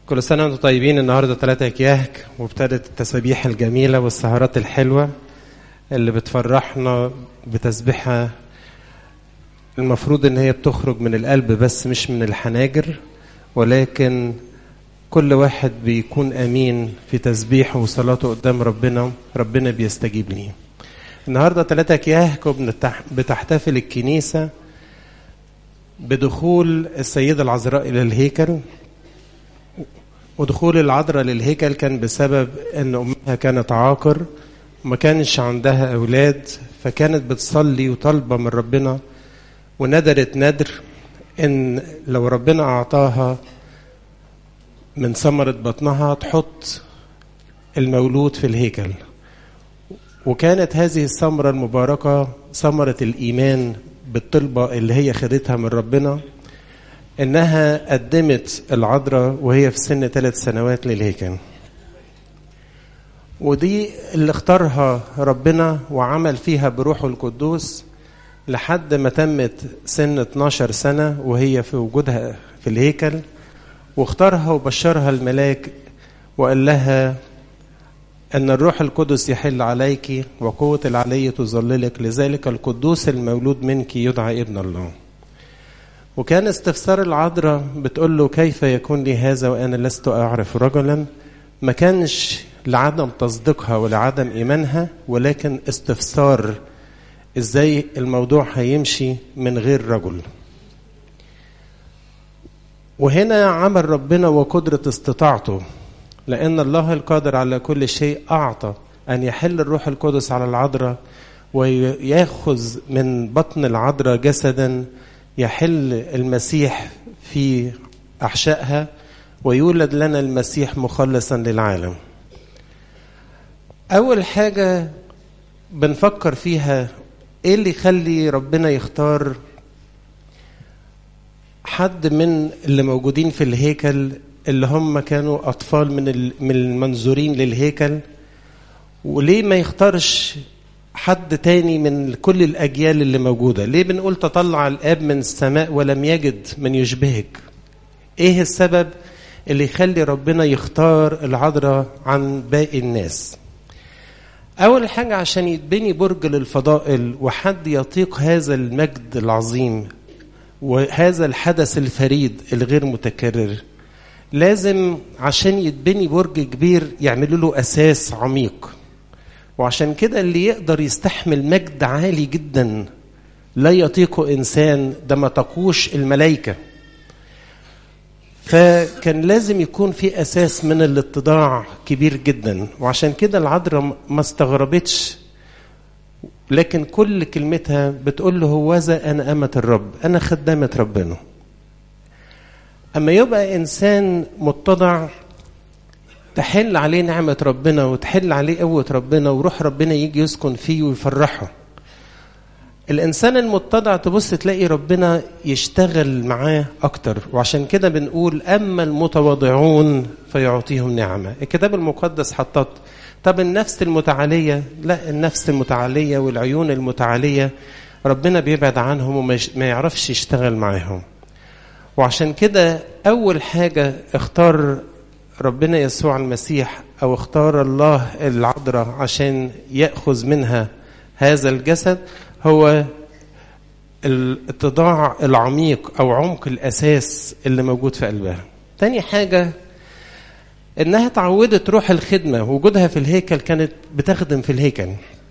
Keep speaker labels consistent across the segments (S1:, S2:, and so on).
S1: كل سنة وانتم طيبين النهاردة ثلاثة كياك وابتدت التسابيح الجميلة والسهرات الحلوة اللي بتفرحنا بتسبيحها المفروض ان هي بتخرج من القلب بس مش من الحناجر ولكن كل واحد بيكون امين في تسبيحه وصلاته قدام ربنا ربنا بيستجيب ليه النهارده ثلاثة كياك بتحتفل الكنيسة بدخول السيدة العذراء إلى الهيكل ودخول العذراء للهيكل كان بسبب ان امها كانت عاقر وما كانش عندها اولاد فكانت بتصلي وطالبه من ربنا وندرت ندر ان لو ربنا اعطاها من ثمرة بطنها تحط المولود في الهيكل وكانت هذه الثمرة المباركة ثمرة الإيمان بالطلبة اللي هي خدتها من ربنا انها قدمت العذراء وهي في سن ثلاث سنوات للهيكل ودي اللي اختارها ربنا وعمل فيها بروحه القدوس لحد ما تمت سن 12 سنة وهي في وجودها في الهيكل واختارها وبشرها الملاك وقال لها أن الروح القدس يحل عليك وقوة العلي تظللك لذلك القدوس المولود منك يدعى ابن الله وكان استفسار العذراء بتقول له كيف يكون لي هذا وانا لست اعرف رجلا ما كانش لعدم تصديقها ولعدم ايمانها ولكن استفسار ازاي الموضوع هيمشي من غير رجل وهنا عمل ربنا وقدرة استطاعته لأن الله القادر على كل شيء أعطى أن يحل الروح القدس على العذراء ويأخذ من بطن العذراء جسدا يحل المسيح في احشائها ويولد لنا المسيح مخلصا للعالم اول حاجه بنفكر فيها ايه اللي يخلي ربنا يختار حد من اللي موجودين في الهيكل اللي هم كانوا اطفال من من المنظورين للهيكل وليه ما يختارش حد تاني من كل الأجيال اللي موجودة ليه بنقول تطلع الآب من السماء ولم يجد من يشبهك إيه السبب اللي يخلي ربنا يختار العذراء عن باقي الناس أول حاجة عشان يتبني برج للفضائل وحد يطيق هذا المجد العظيم وهذا الحدث الفريد الغير متكرر لازم عشان يتبني برج كبير يعملوا له أساس عميق وعشان كده اللي يقدر يستحمل مجد عالي جدا لا يطيقه انسان ده ما تقوش الملائكه فكان لازم يكون في اساس من الاتضاع كبير جدا وعشان كده العذراء ما استغربتش لكن كل كلمتها بتقول له هوذا انا امه الرب انا خدامه ربنا اما يبقى انسان متضع تحل عليه نعمة ربنا وتحل عليه قوة ربنا وروح ربنا يجي يسكن فيه ويفرحه الإنسان المتضع تبص تلاقي ربنا يشتغل معاه أكتر وعشان كده بنقول أما المتواضعون فيعطيهم نعمة الكتاب المقدس حطت طب النفس المتعالية لا النفس المتعالية والعيون المتعالية ربنا بيبعد عنهم وما يعرفش يشتغل معاهم وعشان كده أول حاجة اختار ربنا يسوع المسيح او اختار الله العذراء عشان ياخذ منها هذا الجسد هو الاتضاع العميق او عمق الاساس اللي موجود في قلبها تاني حاجه انها تعودت روح الخدمه وجودها في الهيكل كانت بتخدم في الهيكل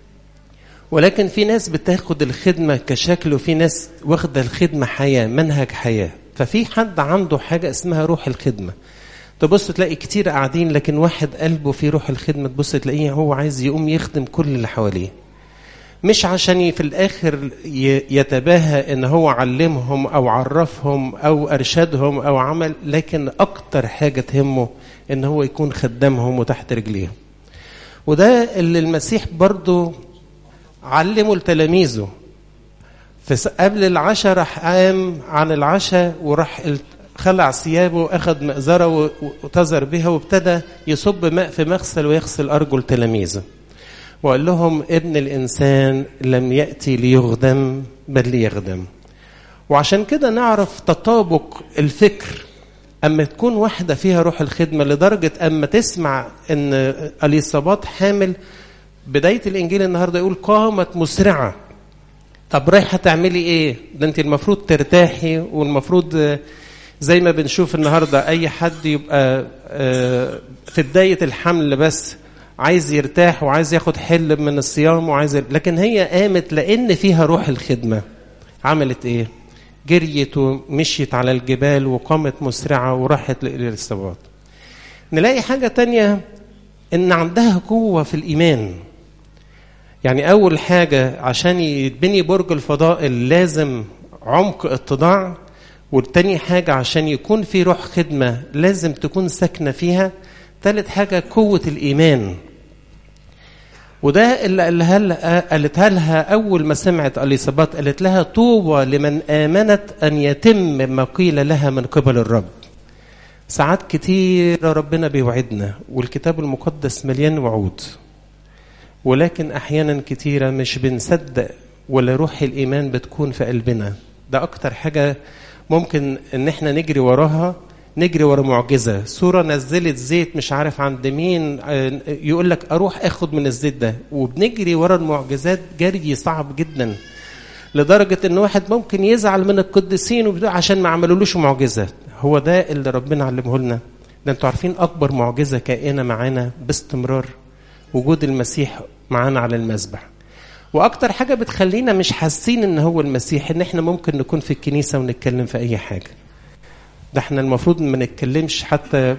S1: ولكن في ناس بتاخد الخدمه كشكل وفي ناس واخده الخدمه حياه منهج حياه ففي حد عنده حاجه اسمها روح الخدمه تبص تلاقي كتير قاعدين لكن واحد قلبه في روح الخدمة تبص تلاقيه هو عايز يقوم يخدم كل اللي حواليه مش عشان في الآخر يتباهى إن هو علمهم أو عرفهم أو أرشدهم أو عمل لكن أكتر حاجة تهمه إن هو يكون خدامهم وتحت رجليهم وده اللي المسيح برضه علمه لتلاميذه قبل العشاء راح قام عن العشاء وراح خلع ثيابه واخذ مأزرة وتزر بها وابتدى يصب ماء في مغسل ويغسل أرجل تلاميذه وقال لهم ابن الإنسان لم يأتي ليخدم بل ليخدم وعشان كده نعرف تطابق الفكر اما تكون واحده فيها روح الخدمه لدرجه اما تسمع ان اليصابات حامل بدايه الانجيل النهارده يقول قامت مسرعه طب رايحه تعملي ايه ده انت المفروض ترتاحي والمفروض زي ما بنشوف النهارده اي حد يبقى في بدايه الحمل بس عايز يرتاح وعايز ياخد حل من الصيام وعايز لكن هي قامت لان فيها روح الخدمه عملت ايه جريت ومشيت على الجبال وقامت مسرعه وراحت للصبات نلاقي حاجه تانية ان عندها قوه في الايمان يعني اول حاجه عشان يتبني برج الفضائل لازم عمق اتضاع والتاني حاجة عشان يكون في روح خدمة لازم تكون ساكنة فيها تالت حاجة قوة الإيمان وده اللي قالها لها, قالتها لها أول ما سمعت اليصابات قالت لها طوبى لمن آمنت أن يتم ما قيل لها من قبل الرب ساعات كتير ربنا بيوعدنا والكتاب المقدس مليان وعود ولكن أحيانا كتيرة مش بنصدق ولا روح الإيمان بتكون في قلبنا ده أكتر حاجة ممكن ان احنا نجري وراها نجري ورا معجزه صوره نزلت زيت مش عارف عند مين يقول لك اروح اخد من الزيت ده وبنجري ورا المعجزات جري صعب جدا لدرجه ان واحد ممكن يزعل من القديسين عشان ما عملولوش معجزه هو ده اللي ربنا علمه لنا ده انتوا عارفين اكبر معجزه كائنه معانا باستمرار وجود المسيح معانا على المذبح واكتر حاجه بتخلينا مش حاسين ان هو المسيح ان احنا ممكن نكون في الكنيسه ونتكلم في اي حاجه ده احنا المفروض ما نتكلمش حتى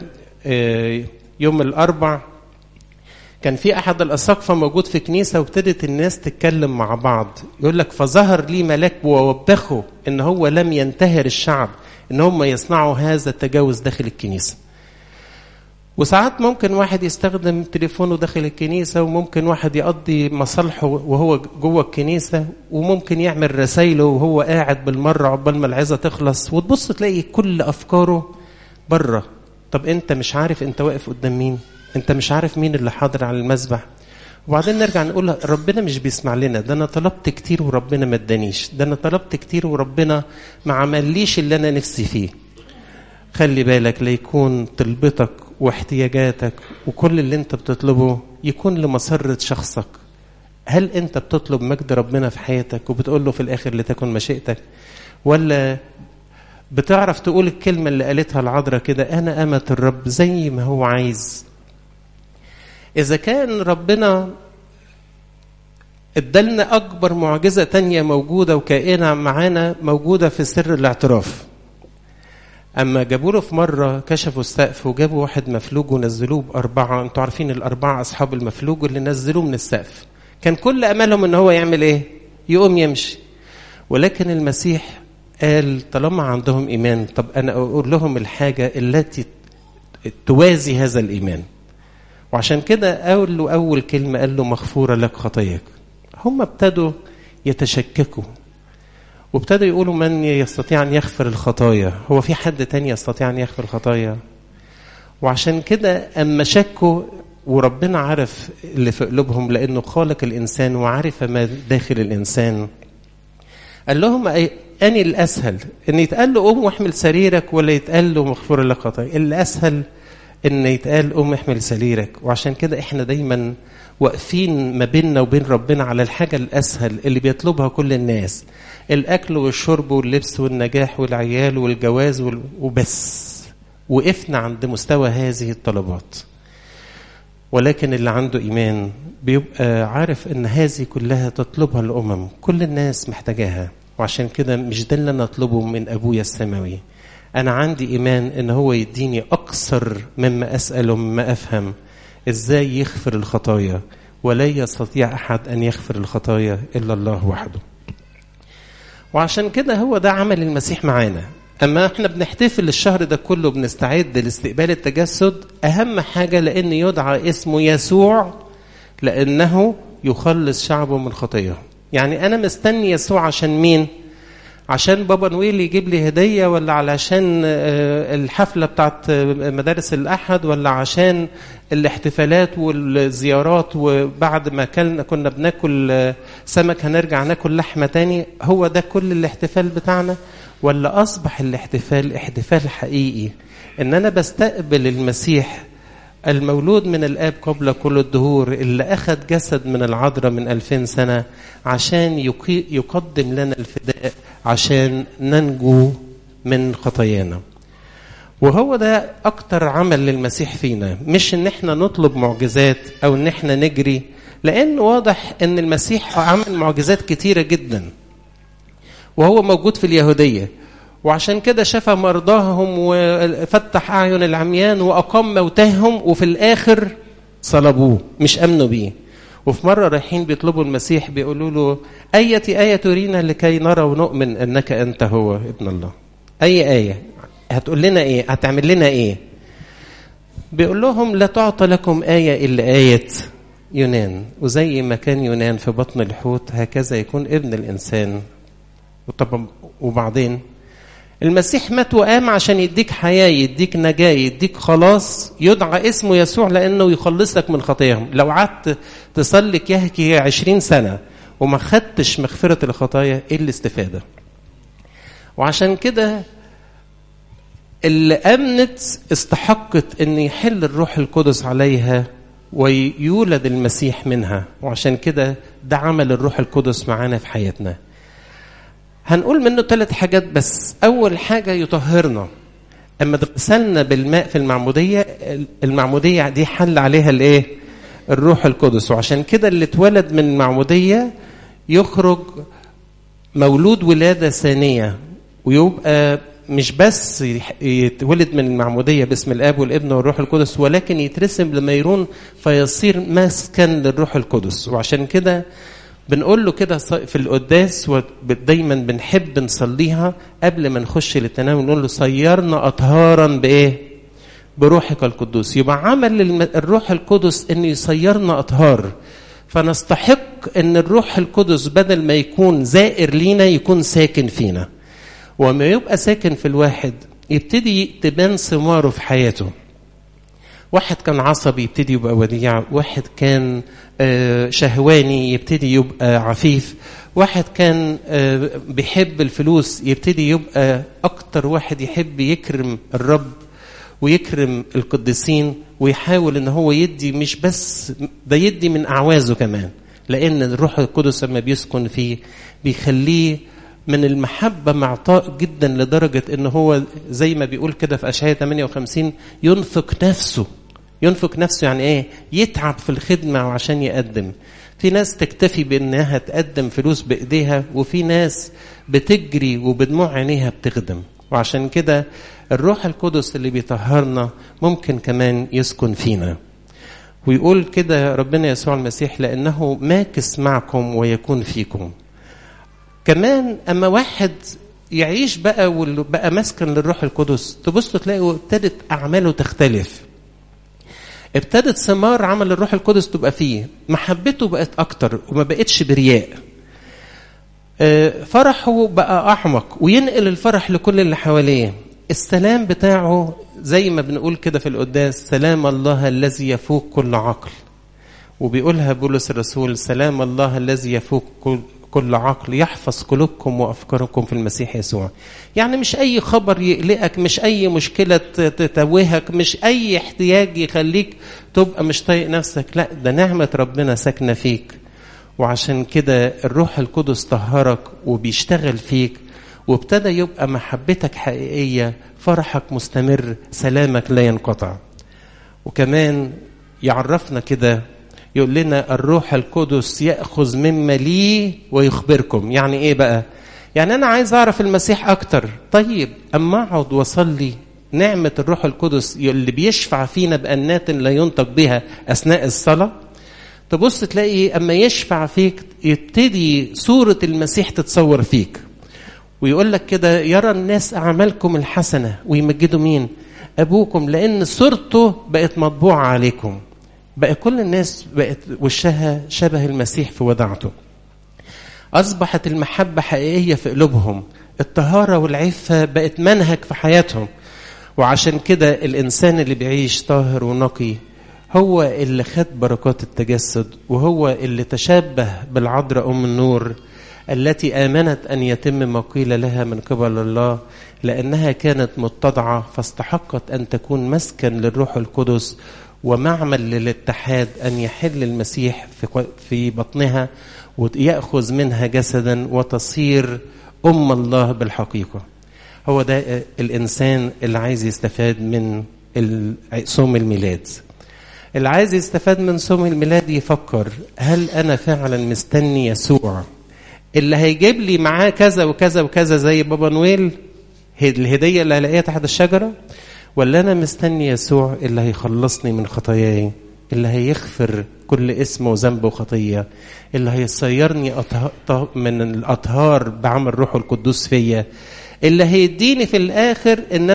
S1: يوم الاربع كان في احد الاساقفه موجود في كنيسه وابتدت الناس تتكلم مع بعض يقول لك فظهر لي ملاك ووبخه ان هو لم ينتهر الشعب ان هم يصنعوا هذا التجاوز داخل الكنيسه وساعات ممكن واحد يستخدم تليفونه داخل الكنيسة وممكن واحد يقضي مصالحه وهو جوه الكنيسة وممكن يعمل رسايله وهو قاعد بالمرة عقبال ما العظة تخلص وتبص تلاقي كل أفكاره بره طب أنت مش عارف أنت واقف قدام مين أنت مش عارف مين اللي حاضر على المسبح وبعدين نرجع نقول ربنا مش بيسمع لنا ده انا طلبت كتير وربنا ما ادانيش ده انا طلبت كتير وربنا ما عمليش اللي انا نفسي فيه خلي بالك ليكون طلبتك واحتياجاتك وكل اللي انت بتطلبه يكون لمسرة شخصك هل انت بتطلب مجد ربنا في حياتك وبتقول له في الاخر لتكن مشيئتك ولا بتعرف تقول الكلمة اللي قالتها العذراء كده أنا أمة الرب زي ما هو عايز إذا كان ربنا ادالنا أكبر معجزة تانية موجودة وكائنة معانا موجودة في سر الاعتراف اما جابوا له في مره كشفوا السقف وجابوا واحد مفلوج ونزلوه باربعه انتوا عارفين الاربعه اصحاب المفلوج اللي نزلوه من السقف كان كل املهم ان هو يعمل ايه يقوم يمشي ولكن المسيح قال طالما عندهم ايمان طب انا اقول لهم الحاجه التي توازي هذا الايمان وعشان كده قال له اول كلمه قال له مغفوره لك خطاياك هم ابتدوا يتشككوا وابتدوا يقولوا من يستطيع أن يغفر الخطايا هو في حد تاني يستطيع أن يغفر الخطايا وعشان كده أما شكوا وربنا عرف اللي في قلوبهم لأنه خالق الإنسان وعرف ما داخل الإنسان قال لهم أني الأسهل أن يتقال له قوم واحمل سريرك ولا يتقال له مغفور لك خطايا الأسهل أن يتقال قوم احمل سريرك وعشان كده إحنا دايما واقفين ما بيننا وبين ربنا على الحاجة الأسهل اللي بيطلبها كل الناس الأكل والشرب واللبس والنجاح والعيال والجواز وال... وبس وقفنا عند مستوى هذه الطلبات ولكن اللي عنده إيمان بيبقى عارف إن هذه كلها تطلبها الأمم كل الناس محتاجاها وعشان كده مش ده اللي أنا أطلبه من أبويا السماوي أنا عندي إيمان إن هو يديني أكثر مما أسأل ومما أفهم إزاي يغفر الخطايا ولا يستطيع أحد أن يغفر الخطايا إلا الله وحده وعشان كده هو ده عمل المسيح معانا أما احنا بنحتفل الشهر ده كله بنستعد لاستقبال التجسد أهم حاجة لأن يدعى اسمه يسوع لأنه يخلص شعبه من خطاياه يعني أنا مستني يسوع عشان مين؟ عشان بابا نويل يجيب لي هدية ولا علشان الحفلة بتاعت مدارس الأحد ولا عشان الاحتفالات والزيارات وبعد ما كلنا كنا بناكل سمك هنرجع ناكل لحمة تاني هو ده كل الاحتفال بتاعنا ولا أصبح الاحتفال احتفال حقيقي إن أنا بستقبل المسيح المولود من الآب قبل كل الدهور اللي أخذ جسد من العذراء من ألفين سنة عشان يقدم لنا الفداء عشان ننجو من خطايانا وهو ده أكتر عمل للمسيح فينا مش إن احنا نطلب معجزات أو إن احنا نجري لأن واضح إن المسيح عمل معجزات كتيرة جدا وهو موجود في اليهودية وعشان كده شفى مرضاهم وفتح أعين العميان وأقام موتاهم وفي الآخر صلبوه مش أمنوا بيه وفي مرة رايحين بيطلبوا المسيح بيقولوا له أية آية ترينا لكي نرى ونؤمن أنك أنت هو ابن الله أي آية هتقول لنا إيه هتعمل لنا إيه بيقول لهم لا تعطى لكم آية إلا آية يونان وزي ما كان يونان في بطن الحوت هكذا يكون ابن الإنسان وطب وبعدين المسيح مات وقام عشان يديك حياة يديك نجاة يديك خلاص يدعى اسمه يسوع لأنه يخلصك من خطاياهم لو قعدت تصلي يحكي عشرين سنة وما خدتش مغفرة الخطايا ايه الاستفادة وعشان كده اللي أمنت استحقت أن يحل الروح القدس عليها ويولد المسيح منها وعشان كده ده عمل الروح القدس معانا في حياتنا هنقول منه ثلاث حاجات بس أول حاجة يطهرنا أما غسلنا بالماء في المعمودية المعمودية دي حل عليها الإيه؟ الروح القدس وعشان كده اللي اتولد من المعمودية يخرج مولود ولادة ثانية ويبقى مش بس يتولد من المعمودية باسم الآب والابن والروح القدس ولكن يترسم لميرون فيصير مسكن للروح القدس وعشان كده بنقول له كده في القداس ودايما بنحب نصليها قبل ما نخش للتناول نقول له صيرنا أطهارا بإيه؟ بروحك القدوس يبقى عمل الروح القدس إنه يصيرنا أطهار فنستحق إن الروح القدس بدل ما يكون زائر لينا يكون ساكن فينا وما يبقى ساكن في الواحد يبتدي تبان ثماره في حياته واحد كان عصبي يبتدي يبقى وديع واحد كان شهواني يبتدي يبقى عفيف واحد كان بيحب الفلوس يبتدي يبقى أكتر واحد يحب يكرم الرب ويكرم القديسين ويحاول ان هو يدي مش بس ده يدي من اعوازه كمان لان الروح القدس لما بيسكن فيه بيخليه من المحبة معطاء جدا لدرجة ان هو زي ما بيقول كده في اشعياء 58 ينفق نفسه ينفق نفسه يعني ايه يتعب في الخدمة عشان يقدم في ناس تكتفي بانها تقدم فلوس بايديها وفي ناس بتجري وبدموع عينيها بتخدم وعشان كده الروح القدس اللي بيطهرنا ممكن كمان يسكن فينا ويقول كده ربنا يسوع المسيح لانه ماكس معكم ويكون فيكم كمان اما واحد يعيش بقى وبقى مسكن للروح القدس تبصوا تلاقوا ابتدت اعماله تختلف ابتدت ثمار عمل الروح القدس تبقى فيه محبته بقت اكتر وما بقتش برياء فرحه بقى اعمق وينقل الفرح لكل اللي حواليه السلام بتاعه زي ما بنقول كده في القداس سلام الله الذي يفوق كل عقل وبيقولها بولس الرسول سلام الله الذي يفوق كل كل عقل يحفظ قلوبكم وافكاركم في المسيح يسوع يعني مش اي خبر يقلقك مش اي مشكله تتوهك مش اي احتياج يخليك تبقى مش طايق نفسك لا ده نعمه ربنا ساكنه فيك وعشان كده الروح القدس طهرك وبيشتغل فيك وابتدى يبقى محبتك حقيقيه فرحك مستمر سلامك لا ينقطع وكمان يعرفنا كده يقول لنا الروح القدس ياخذ مما لي ويخبركم يعني ايه بقى يعني انا عايز اعرف المسيح اكتر طيب اما اقعد واصلي نعمه الروح القدس اللي بيشفع فينا بانات لا ينطق بها اثناء الصلاه تبص تلاقي اما يشفع فيك يبتدي صوره المسيح تتصور فيك ويقول لك كده يرى الناس اعمالكم الحسنه ويمجدوا مين ابوكم لان صورته بقت مطبوعه عليكم بقى كل الناس بقت وشها شبه المسيح في ودعته أصبحت المحبة حقيقية في قلوبهم الطهارة والعفة بقت منهج في حياتهم وعشان كده الإنسان اللي بيعيش طاهر ونقي هو اللي خد بركات التجسد وهو اللي تشبه بالعذراء أم النور التي آمنت أن يتم ما قيل لها من قبل الله لأنها كانت متضعة فاستحقت أن تكون مسكن للروح القدس ومعمل للاتحاد أن يحل المسيح في بطنها ويأخذ منها جسدا وتصير أم الله بالحقيقة هو ده الإنسان اللي عايز يستفاد من صوم الميلاد اللي عايز يستفاد من صوم الميلاد يفكر هل أنا فعلا مستني يسوع اللي هيجيب لي معاه كذا وكذا وكذا زي بابا نويل الهدية اللي هلاقيها تحت الشجرة ولا أنا مستني يسوع اللي هيخلصني من خطاياي اللي هيغفر كل اسم وذنب وخطية اللي هيصيرني من الأطهار بعمل روح القدوس فيا اللي هيديني في الآخر إن